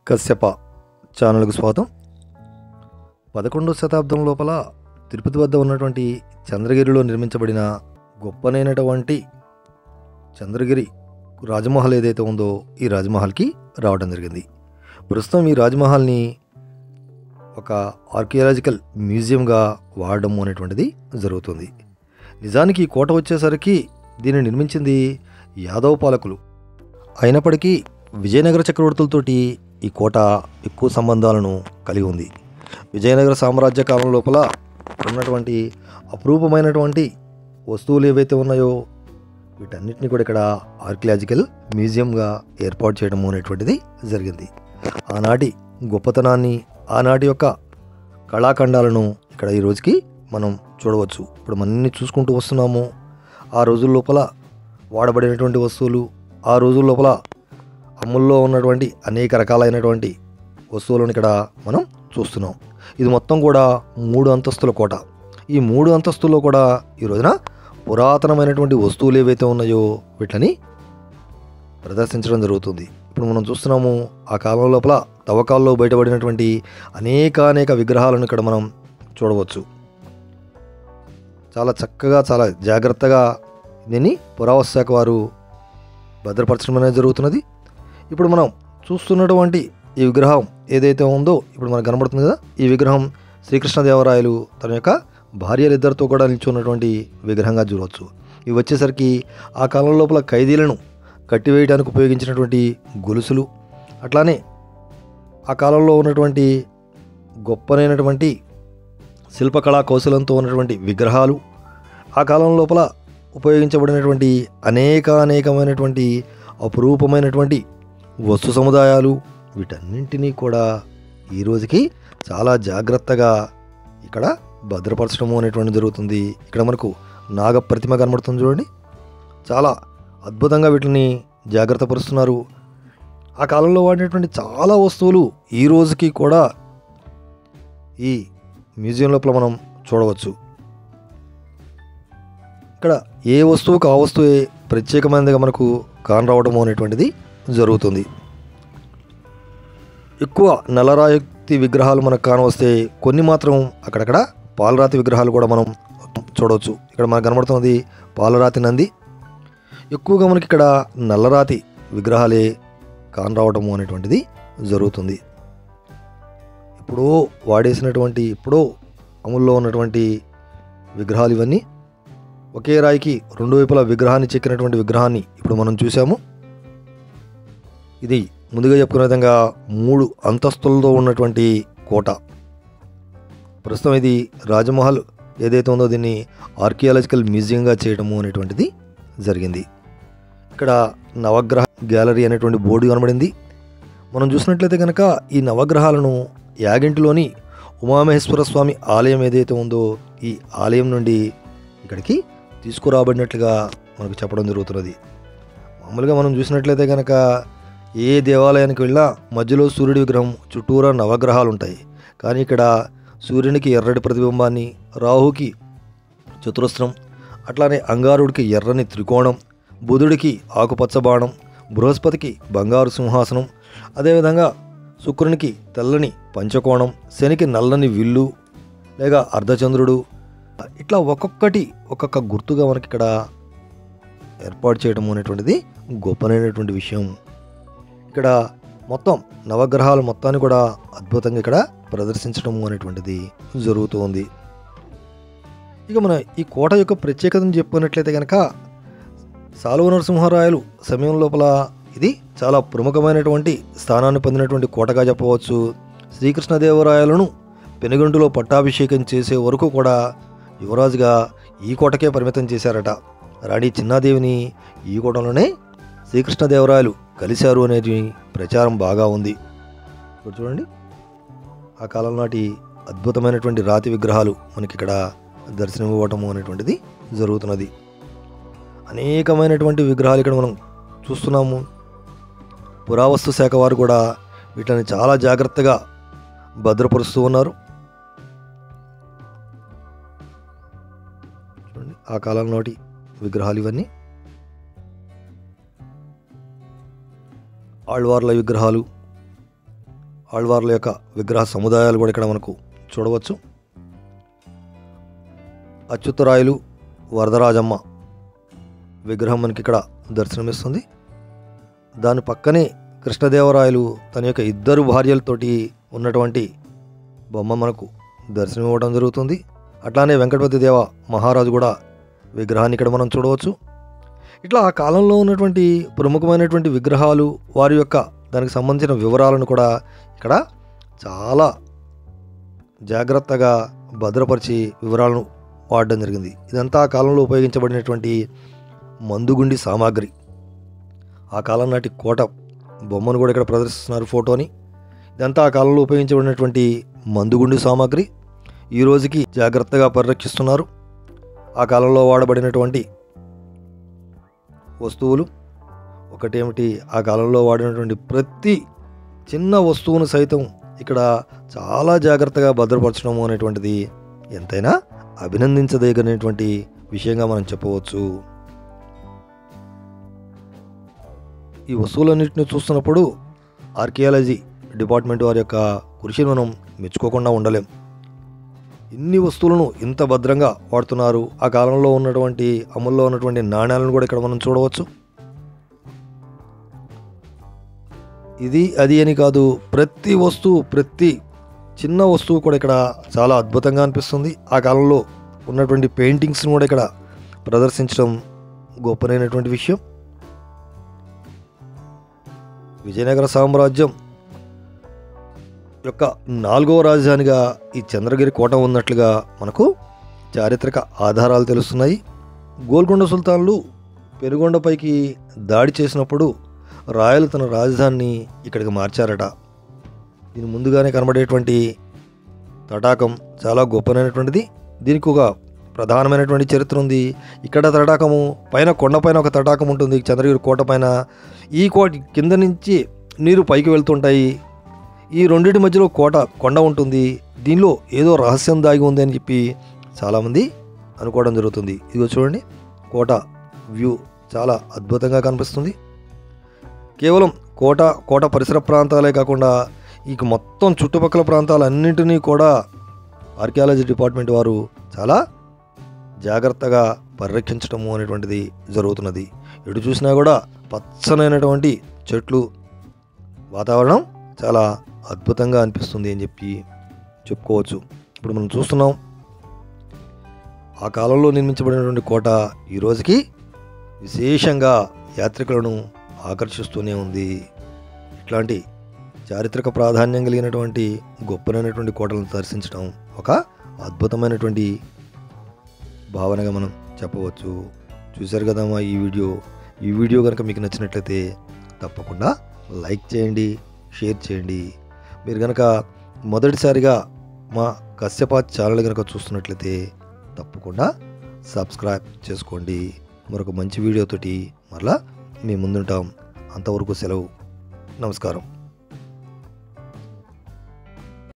కశ్యప ఛానల్కు స్వాగతం పదకొండవ శతాబ్దం లోపల తిరుపతి వద్ద ఉన్నటువంటి చంద్రగిరిలో నిర్మించబడిన గొప్పనైనటువంటి చంద్రగిరి రాజమహల్ ఏదైతే ఉందో ఈ రాజమహల్కి రావడం జరిగింది ప్రస్తుతం ఈ రాజమహల్ని ఒక ఆర్కియాలజికల్ మ్యూజియంగా వాడడం అనేటువంటిది జరుగుతుంది నిజానికి ఈ కోట వచ్చేసరికి దీన్ని నిర్మించింది యాదవ పాలకులు అయినప్పటికీ విజయనగర చక్రవర్తులతోటి ఈ కోట ఎక్కువ సంబంధాలను కలిగి ఉంది విజయనగర సామ్రాజ్య కాలం లోపల ఉన్నటువంటి అపురూపమైనటువంటి వస్తువులు ఏవైతే ఉన్నాయో వీటన్నిటిని కూడా ఇక్కడ ఆర్కియాలజికల్ మ్యూజియంగా ఏర్పాటు చేయడం అనేటువంటిది జరిగింది ఆనాటి గొప్పతనాన్ని ఆనాటి యొక్క కళాఖండాలను ఇక్కడ ఈ రోజుకి మనం చూడవచ్చు ఇప్పుడు మనల్ని చూసుకుంటూ వస్తున్నాము ఆ రోజుల లోపల వాడబడినటువంటి వస్తువులు ఆ రోజుల లోపల అమ్ముల్లో ఉన్నటువంటి అనేక రకాలైనటువంటి వస్తువులను ఇక్కడ మనం చూస్తున్నాం ఇది మొత్తం కూడా మూడు అంతస్తుల కోట ఈ మూడు అంతస్తుల్లో కూడా ఈ రోజున పురాతనమైనటువంటి వస్తువులు ఏవైతే ఉన్నాయో వీటిని ప్రదర్శించడం జరుగుతుంది ఇప్పుడు మనం చూస్తున్నాము ఆ కాలం లోపల తవ్వకాల్లో బయటపడినటువంటి అనేక అనేక విగ్రహాలను ఇక్కడ మనం చూడవచ్చు చాలా చక్కగా చాలా జాగ్రత్తగా దీన్ని పురావస్తు శాఖ వారు భద్రపరచడం అనేది జరుగుతున్నది ఇప్పుడు మనం చూస్తున్నటువంటి ఈ విగ్రహం ఏదైతే ఉందో ఇప్పుడు మనకు కనబడుతుంది కదా ఈ విగ్రహం శ్రీకృష్ణదేవరాయలు తన యొక్క భార్యలిద్దరితో కూడా నిల్చున్నటువంటి విగ్రహంగా చూడవచ్చు ఇవి వచ్చేసరికి ఆ కాలం లోపల ఖైదీలను కట్టివేయడానికి ఉపయోగించినటువంటి గొలుసులు అట్లానే ఆ కాలంలో ఉన్నటువంటి గొప్పనైనటువంటి శిల్పకళా కౌశలంతో ఉన్నటువంటి విగ్రహాలు ఆ కాలం లోపల ఉపయోగించబడినటువంటి అనేక అనేకమైనటువంటి అపురూపమైనటువంటి వస్తు సముదాయాలు వీటన్నింటినీ కూడా ఈ రోజుకి చాలా జాగ్రత్తగా ఇక్కడ భద్రపరచడం అనేటువంటి జరుగుతుంది ఇక్కడ మనకు నాగ ప్రతిమ కనబడుతుంది చూడండి చాలా అద్భుతంగా వీటిని జాగ్రత్త పరుస్తున్నారు ఆ కాలంలో వాడినటువంటి చాలా వస్తువులు ఈ రోజుకి కూడా ఈ మ్యూజియం లోపల మనం చూడవచ్చు ఇక్కడ ఏ వస్తువుకు ఆ వస్తువే ప్రత్యేకమైనదిగా మనకు కానరావడం అనేటువంటిది జరుగుతుంది ఎక్కువ నల్లరాయుక్తి విగ్రహాలు మనకు కానవస్తే కొన్ని మాత్రం అక్కడక్కడ పాలరాతి విగ్రహాలు కూడా మనం చూడవచ్చు ఇక్కడ మనకు కనబడుతున్నది పాలరాతి నంది ఎక్కువగా మనకి ఇక్కడ నల్లరాతి విగ్రహాలే కానరావటము అనేటువంటిది జరుగుతుంది ఎప్పుడో వాడేసినటువంటి ఎప్పుడో అమల్లో ఉన్నటువంటి విగ్రహాలు ఇవన్నీ ఒకే రాయికి రెండు వైపులా విగ్రహాన్ని చెక్కినటువంటి విగ్రహాన్ని ఇప్పుడు మనం చూసాము ఇది ముందుగా చెప్పుకునే విధంగా మూడు అంతస్తులతో ఉన్నటువంటి కోట ప్రస్తుతం ఇది రాజమహల్ ఏదైతే ఉందో దీన్ని ఆర్కియాలజికల్ మ్యూజియంగా చేయడము అనేటువంటిది జరిగింది ఇక్కడ నవగ్రహ గ్యాలరీ అనేటువంటి బోర్డు కనబడింది మనం చూసినట్లయితే కనుక ఈ నవగ్రహాలను యాగంటిలోని ఉమామహేశ్వర స్వామి ఆలయం ఏదైతే ఉందో ఈ ఆలయం నుండి ఇక్కడికి తీసుకురాబడినట్లుగా మనకు చెప్పడం జరుగుతున్నది మామూలుగా మనం చూసినట్లయితే కనుక ఏ దేవాలయానికి వెళ్ళినా మధ్యలో సూర్యుడి విగ్రహం చుట్టూరా నవగ్రహాలు ఉంటాయి కానీ ఇక్కడ సూర్యునికి ఎర్రటి ప్రతిబింబాన్ని రాహుకి చతురస్రం అట్లానే అంగారుడికి ఎర్రని త్రికోణం బుధుడికి ఆకుపచ్చ బాణం బృహస్పతికి బంగారు సింహాసనం అదేవిధంగా శుక్రునికి తెల్లని పంచకోణం శనికి నల్లని విల్లు లేక అర్ధచంద్రుడు ఇట్లా ఒక్కొక్కటి ఒక్కొక్క గుర్తుగా మనకి ఇక్కడ ఏర్పాటు చేయడం అనేటువంటిది గొప్పనైనటువంటి విషయం ఇక్కడ మొత్తం నవగ్రహాలు మొత్తాన్ని కూడా అద్భుతంగా ఇక్కడ ప్రదర్శించడం అనేటువంటిది జరుగుతూ ఉంది ఇక మన ఈ కోట యొక్క ప్రత్యేకతను చెప్పుకున్నట్లయితే కనుక సాలువ నరసింహారాయలు సమయం లోపల ఇది చాలా ప్రముఖమైనటువంటి స్థానాన్ని పొందినటువంటి కోటగా చెప్పవచ్చు శ్రీకృష్ణదేవరాయలను పెనుగంటులో పట్టాభిషేకం చేసే వరకు కూడా యువరాజుగా ఈ కోటకే పరిమితం చేశారట రాణి చిన్నాదేవిని ఈ కోటలోనే శ్రీకృష్ణదేవరాయలు కలిశారు అనేది ప్రచారం బాగా ఉంది ఇప్పుడు చూడండి ఆ కాలం నాటి అద్భుతమైనటువంటి రాతి విగ్రహాలు మనకి ఇక్కడ దర్శనమివ్వటము అనేటువంటిది జరుగుతున్నది అనేకమైనటువంటి విగ్రహాలు ఇక్కడ మనం చూస్తున్నాము పురావస్తు శాఖ వారు కూడా వీటిని చాలా జాగ్రత్తగా భద్రపరుస్తూ ఉన్నారు చూడండి ఆ కాలం నాటి విగ్రహాలు ఇవన్నీ ఆళ్వార్ల విగ్రహాలు ఆళ్వార్ల యొక్క విగ్రహ సముదాయాలు కూడా ఇక్కడ మనకు చూడవచ్చు అచ్యుతరాయలు వరదరాజమ్మ విగ్రహం మనకి ఇక్కడ దర్శనమిస్తుంది దాని పక్కనే కృష్ణదేవరాయలు తన యొక్క ఇద్దరు భార్యలతోటి ఉన్నటువంటి బొమ్మ మనకు దర్శనం ఇవ్వడం జరుగుతుంది అట్లానే వెంకటపతి దేవ మహారాజు కూడా విగ్రహాన్ని ఇక్కడ మనం చూడవచ్చు ఇట్లా ఆ కాలంలో ఉన్నటువంటి ప్రముఖమైనటువంటి విగ్రహాలు వారి యొక్క దానికి సంబంధించిన వివరాలను కూడా ఇక్కడ చాలా జాగ్రత్తగా భద్రపరిచి వివరాలను వాడడం జరిగింది ఇదంతా ఆ కాలంలో ఉపయోగించబడినటువంటి మందుగుండి సామాగ్రి ఆ కాలం నాటి కోట బొమ్మను కూడా ఇక్కడ ప్రదర్శిస్తున్నారు ఫోటోని ఇదంతా ఆ కాలంలో ఉపయోగించబడినటువంటి మందుగుండి సామాగ్రి ఈ రోజుకి జాగ్రత్తగా పరిరక్షిస్తున్నారు ఆ కాలంలో వాడబడినటువంటి వస్తువులు ఒకటేమిటి ఆ కాలంలో వాడినటువంటి ప్రతి చిన్న వస్తువును సైతం ఇక్కడ చాలా జాగ్రత్తగా భద్రపరచడం అనేటువంటిది ఎంతైనా అభినందించదగినటువంటి విషయంగా మనం చెప్పవచ్చు ఈ వస్తువులన్నింటినీ చూస్తున్నప్పుడు ఆర్కియాలజీ డిపార్ట్మెంట్ వారి యొక్క కృషిని మనం మెచ్చుకోకుండా ఉండలేం ఇన్ని వస్తువులను ఇంత భద్రంగా వాడుతున్నారు ఆ కాలంలో ఉన్నటువంటి అమల్లో ఉన్నటువంటి నాణ్యాలను కూడా ఇక్కడ మనం చూడవచ్చు ఇది అది అని కాదు ప్రతి వస్తువు ప్రతి చిన్న వస్తువు కూడా ఇక్కడ చాలా అద్భుతంగా అనిపిస్తుంది ఆ కాలంలో ఉన్నటువంటి పెయింటింగ్స్ని కూడా ఇక్కడ ప్రదర్శించడం గొప్పనైనటువంటి విషయం విజయనగర సామ్రాజ్యం యొక్క నాలుగవ రాజధానిగా ఈ చంద్రగిరి కోట ఉన్నట్లుగా మనకు చారిత్రక ఆధారాలు తెలుస్తున్నాయి గోల్కొండ సుల్తాన్లు పెనుగొండపైకి దాడి చేసినప్పుడు రాయలు తన రాజధానిని ఇక్కడికి మార్చారట దీని ముందుగానే కనబడేటువంటి తటాకం చాలా గొప్పనైనటువంటిది దీనికి ఒక ప్రధానమైనటువంటి చరిత్ర ఉంది ఇక్కడ తటాకము పైన కొండపైన ఒక తటాకం ఉంటుంది చంద్రగిరి కోట పైన ఈ కోట కింద నుంచి నీరు పైకి వెళ్తుంటాయి ఈ రెండింటి మధ్యలో కోట కొండ ఉంటుంది దీనిలో ఏదో రహస్యం దాగి ఉంది అని చెప్పి చాలామంది అనుకోవడం జరుగుతుంది ఇదిగో చూడండి కోట వ్యూ చాలా అద్భుతంగా కనిపిస్తుంది కేవలం కోట కోట పరిసర ప్రాంతాలే కాకుండా ఇక మొత్తం చుట్టుపక్కల ప్రాంతాలన్నింటినీ కూడా ఆర్కియాలజీ డిపార్ట్మెంట్ వారు చాలా జాగ్రత్తగా పరిరక్షించడము అనేటువంటిది జరుగుతున్నది ఎటు చూసినా కూడా పచ్చనైనటువంటి చెట్లు వాతావరణం చాలా అద్భుతంగా అనిపిస్తుంది అని చెప్పి చెప్పుకోవచ్చు ఇప్పుడు మనం చూస్తున్నాం ఆ కాలంలో నిర్మించబడినటువంటి కోట ఈ రోజుకి విశేషంగా యాత్రికులను ఆకర్షిస్తూనే ఉంది ఇట్లాంటి చారిత్రక ప్రాధాన్యం కలిగినటువంటి గొప్పనైనటువంటి కోటలను దర్శించడం ఒక అద్భుతమైనటువంటి భావనగా మనం చెప్పవచ్చు చూశారు కదమ్మా ఈ వీడియో ఈ వీడియో కనుక మీకు నచ్చినట్లయితే తప్పకుండా లైక్ చేయండి షేర్ చేయండి మీరు కనుక మొదటిసారిగా మా కశ్యప ఛానల్ కనుక చూస్తున్నట్లయితే తప్పకుండా సబ్స్క్రైబ్ చేసుకోండి మరొక మంచి వీడియోతోటి మరలా మీ ముందుంటాం అంతవరకు సెలవు నమస్కారం